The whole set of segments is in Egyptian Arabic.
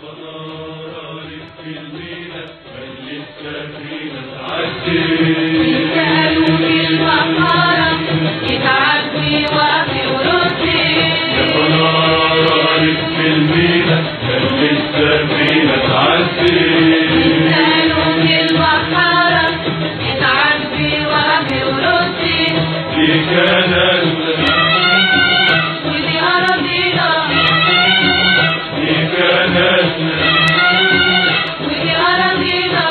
سألوني المحارة يتعبني وفي ورثي سألوني المحارة يتعبني وفي ورثي ودي أراضينا ودي أراضينا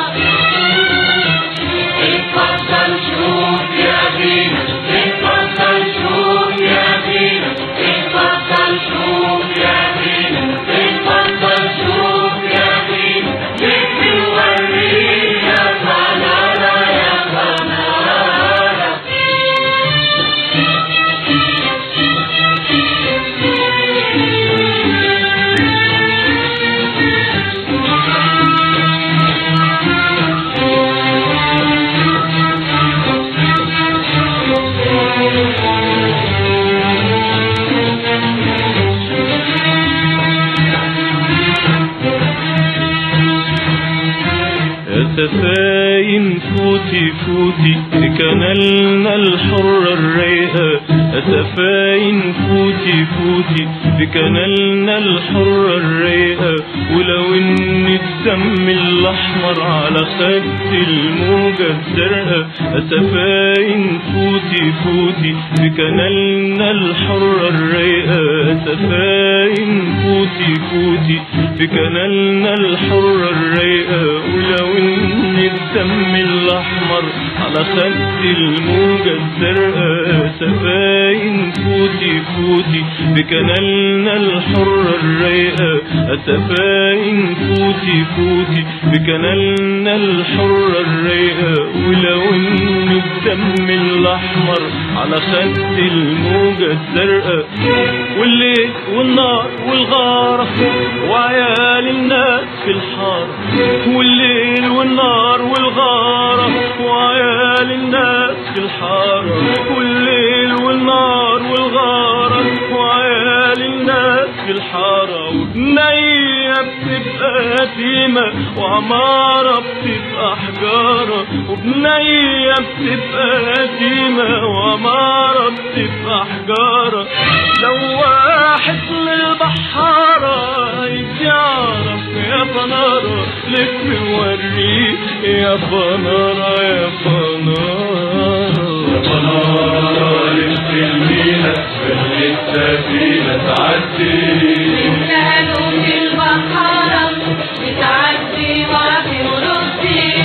اتفضل شوف يا فينا اتفضل شوف يا فينا اتفضل شوف يا فينا اتفضل شوف يا فينا نجري نوريك يا فنارة يا فنارة يا سفاين فوتي فوتي بكنالنا الحرة الرايقة يا سفاين فوتي فوتي بكنالنا الحرة الرايقة ولو ان الدم الاحمر على خد الموجة الزرقاء يا سفاين فوتي فوتي بكنالنا الحرة الرايقة يا سفاين فوتي فوتي بكنالنا الحرة الرايقة ولو ان الدم الاحمر على خد الموجة الزرقاء سفاين فوتي فوتي بكنالنا الحرة الرايقة سفاين فوتي فوتي بكنالنا الحرة الرايقة ولو ان الدم الاحمر على خد الموجة الزرقاء والليل والنار والغارة وعيال الناس في الحارة والليل والنار والغارة وعيال الناس في الحارة والليل والنار والغارة وعيال الناس في الحارة وبنية بتبقى يتيمة وعمارة بتبقى حجارة وبنية بتبقى يتيمة وعمارة بتبقى حجارة لو واحد للبحارة يعرف يا فنارة لف وريك يا فنارة يا فنارة سألوني البحارة بتعدي وفي ورثي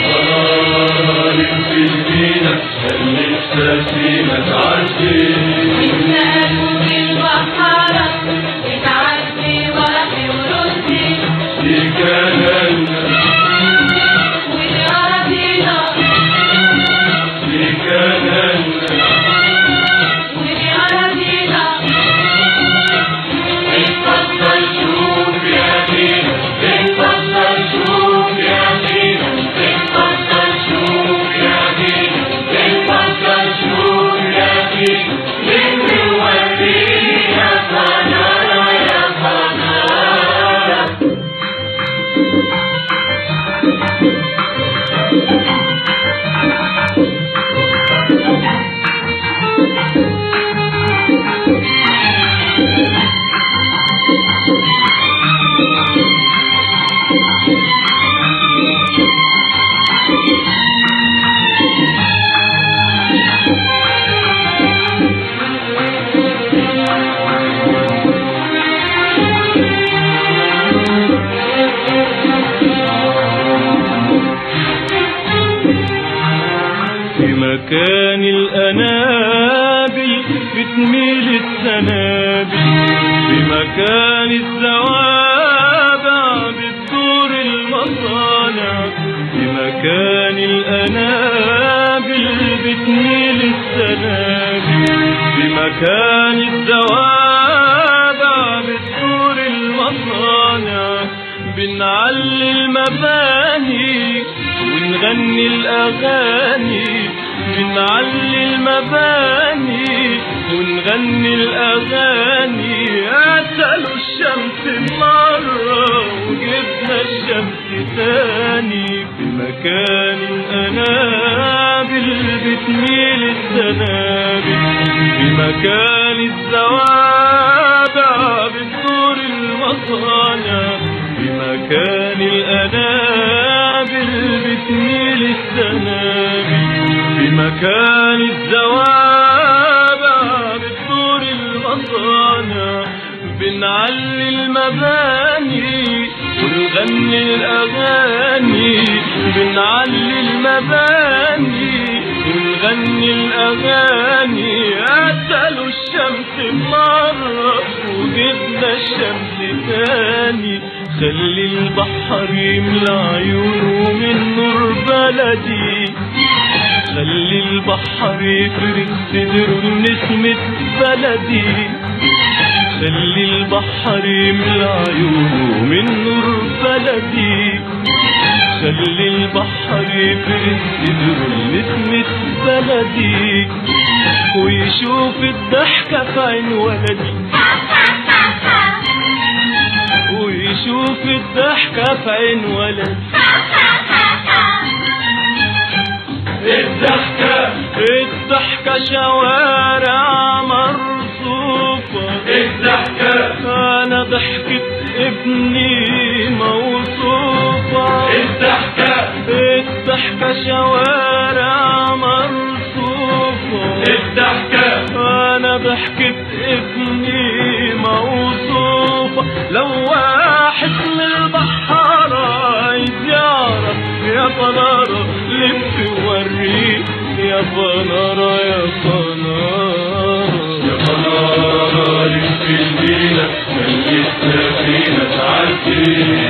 سألوني البحارة بتعدي وفي ورثي ودي أراضينا ودي أراضينا اتفضل شوف يا فينا اتفضل شوف يا فينا اتفضل شوف يا فينا اتفضل شوف يا فينا نجري نوريك يا فنارة يا فنارة في مكان الأنابل بتميل السنابل في مكان الزوابع بتدور المصانع في مكان الأنابل بتميل السنابل في مكان الزوابع بتدور المصانع بنعلي المباني ونغني الأغاني بنعلي المباني ونغني الأغاني قتلوا الشمس مرة وجه الشمس تاني في مكان الأنابل بتميل السنابل في مكان الزوابع بتدور المصانع في مكان الأنابل بتميل السنابل في مكان الزوابع بتدور المصانع بنعلي المباني ونغني الأغاني بنعلي المباني ونغني الأغاني قتلوا الشمس مرة وجبنا الشمس تاني خلي البحر يملى عيونه من نور بلدي خلي البحر يفرد صدره بنسمة بلدي خلي البحر يملى عيونه من نور بلدي خلي البحر يفرد صدره بنسمة بلدي ويشوف الضحكة في عين ولدي ويشوف الضحكة في عين ولدي الضحكة الضحكة شوارع مرصوفة الضحكة أنا ضحكة ابني موصوفة الضحكة الضحكة شوارع مرصوفة الضحكة أنا ضحكة ابني موصوفة لو واحد من البحر عايز يعرف يا فنارة لف وريه يا فنارة يا فنارة يا قناة لف المينا خلي السفينة تعدي